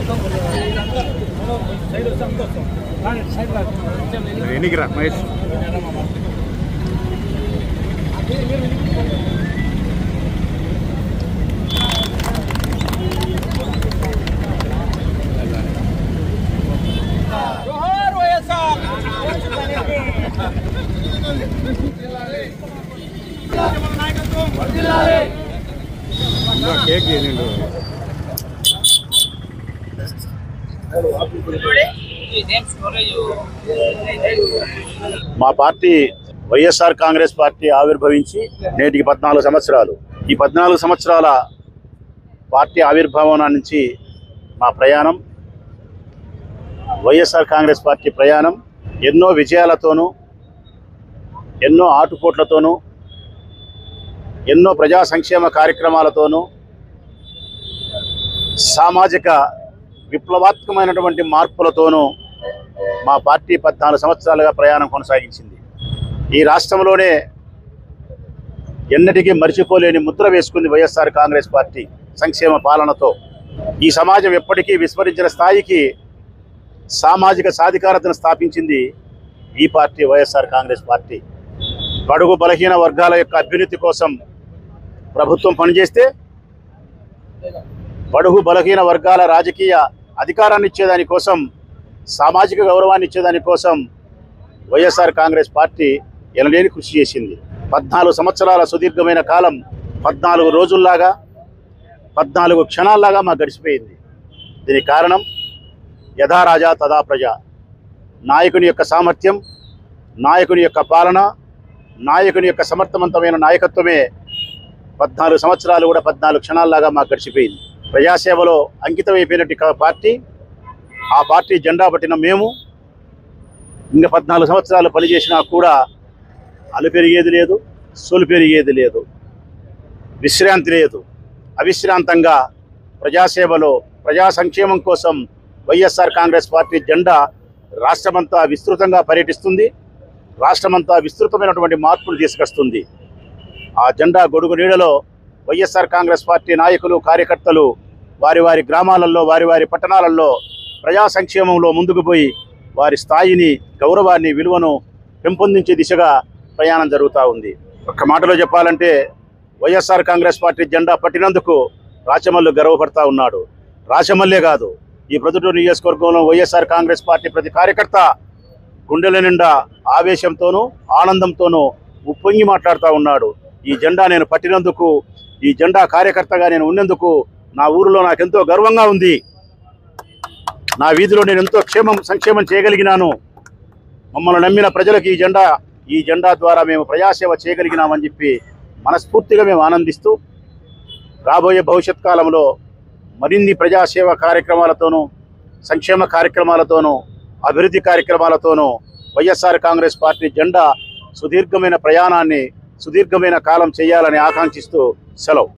ఎన్నికిరా మహేష్ ఇంకా కేక్ ఏంటండి మా పార్టీ వైఎస్ఆర్ కాంగ్రెస్ పార్టీ ఆవిర్భవించి నేటికి పద్నాలుగు సంవత్సరాలు ఈ పద్నాలుగు సంవత్సరాల పార్టీ ఆవిర్భావం నుంచి మా ప్రయాణం వైఎస్ఆర్ కాంగ్రెస్ పార్టీ ప్రయాణం ఎన్నో విజయాలతోనూ ఎన్నో ఆటుపోట్లతోనూ ఎన్నో ప్రజా సంక్షేమ కార్యక్రమాలతోనూ సామాజిక విప్లవాత్మకమైనటువంటి మార్పులతోనూ మా పార్టీ పద్నాలుగు సంవత్సరాలుగా ప్రయాణం కొనసాగించింది ఈ రాష్ట్రంలోనే ఎన్నటికీ మర్చిపోలేని ముద్ర వేసుకుంది వైఎస్ఆర్ కాంగ్రెస్ పార్టీ సంక్షేమ పాలనతో ఈ సమాజం ఎప్పటికీ విస్మరించిన స్థాయికి సామాజిక సాధికారతను స్థాపించింది ఈ పార్టీ వైఎస్ఆర్ కాంగ్రెస్ పార్టీ బడుగు బలహీన వర్గాల యొక్క అభ్యున్నతి కోసం ప్రభుత్వం పనిచేస్తే బడుగు బలహీన వర్గాల రాజకీయ అధికారాన్ని ఇచ్చేదాని కోసం సామాజిక గౌరవాన్ని ఇచ్చేదాని కోసం వైఎస్ఆర్ కాంగ్రెస్ పార్టీ ఎనలేని కృషి చేసింది పద్నాలుగు సంవత్సరాల సుదీర్ఘమైన కాలం పద్నాలుగు రోజుల్లాగా పద్నాలుగు క్షణాల్లాగా మాకు గడిచిపోయింది దీనికి కారణం యథా రాజా తదా ప్రజ నాయకుని యొక్క సామర్థ్యం నాయకుని యొక్క పాలన నాయకుని యొక్క సమర్థవంతమైన నాయకత్వమే పద్నాలుగు సంవత్సరాలు కూడా పద్నాలుగు క్షణాల్లాగా మాకు గడిచిపోయింది ప్రజాసేవలో అంకితమైపోయినట్టు కా- పార్టీ ఆ పార్టీ జెండా పట్టిన మేము ఇంకా పద్నాలుగు సంవత్సరాలు పనిచేసినా కూడా అలు పెరిగేది లేదు సొలు పెరిగేది లేదు విశ్రాంతి లేదు అవిశ్రాంతంగా ప్రజాసేవలో ప్రజా సంక్షేమం కోసం వైఎస్ఆర్ కాంగ్రెస్ పార్టీ జెండా రాష్ట్రమంతా విస్తృతంగా పర్యటిస్తుంది రాష్ట్రమంతా విస్తృతమైనటువంటి మార్పులు తీసుకొస్తుంది ఆ జెండా గొడుగు నీడలో వైఎస్ఆర్ కాంగ్రెస్ పార్టీ నాయకులు కార్యకర్తలు వారి వారి గ్రామాలలో వారి వారి పట్టణాలలో ప్రజా సంక్షేమంలో ముందుకు పోయి వారి స్థాయిని గౌరవాన్ని విలువను పెంపొందించే దిశగా ప్రయాణం జరుగుతూ ఉంది ఒక్క మాటలో చెప్పాలంటే వైఎస్ఆర్ కాంగ్రెస్ పార్టీ జెండా పట్టినందుకు రాచమల్లు గర్వపడతా ఉన్నాడు రాచమల్లే కాదు ఈ ప్రొద్దుటూరు నియోజకవర్గంలో వైఎస్ఆర్ కాంగ్రెస్ పార్టీ ప్రతి కార్యకర్త గుండెల నిండా ఆవేశంతోనూ ఆనందంతోనూ ఉప్పొంగి మాట్లాడుతూ ఉన్నాడు ఈ జెండా నేను పట్టినందుకు ఈ జెండా కార్యకర్తగా నేను ఉన్నందుకు నా ఊరిలో నాకెంతో గర్వంగా ఉంది నా వీధిలో నేను ఎంతో క్షేమం సంక్షేమం చేయగలిగినాను మమ్మల్ని నమ్మిన ప్రజలకు ఈ జెండా ఈ జెండా ద్వారా మేము ప్రజాసేవ చేయగలిగినామని చెప్పి మనస్ఫూర్తిగా మేము ఆనందిస్తూ రాబోయే భవిష్యత్ కాలంలో మరిన్ని ప్రజాసేవ కార్యక్రమాలతోనూ సంక్షేమ కార్యక్రమాలతోనూ అభివృద్ధి కార్యక్రమాలతోనూ వైఎస్ఆర్ కాంగ్రెస్ పార్టీ జెండా సుదీర్ఘమైన ప్రయాణాన్ని సుదీర్ఘమైన కాలం చేయాలని ఆకాంక్షిస్తూ సెలవు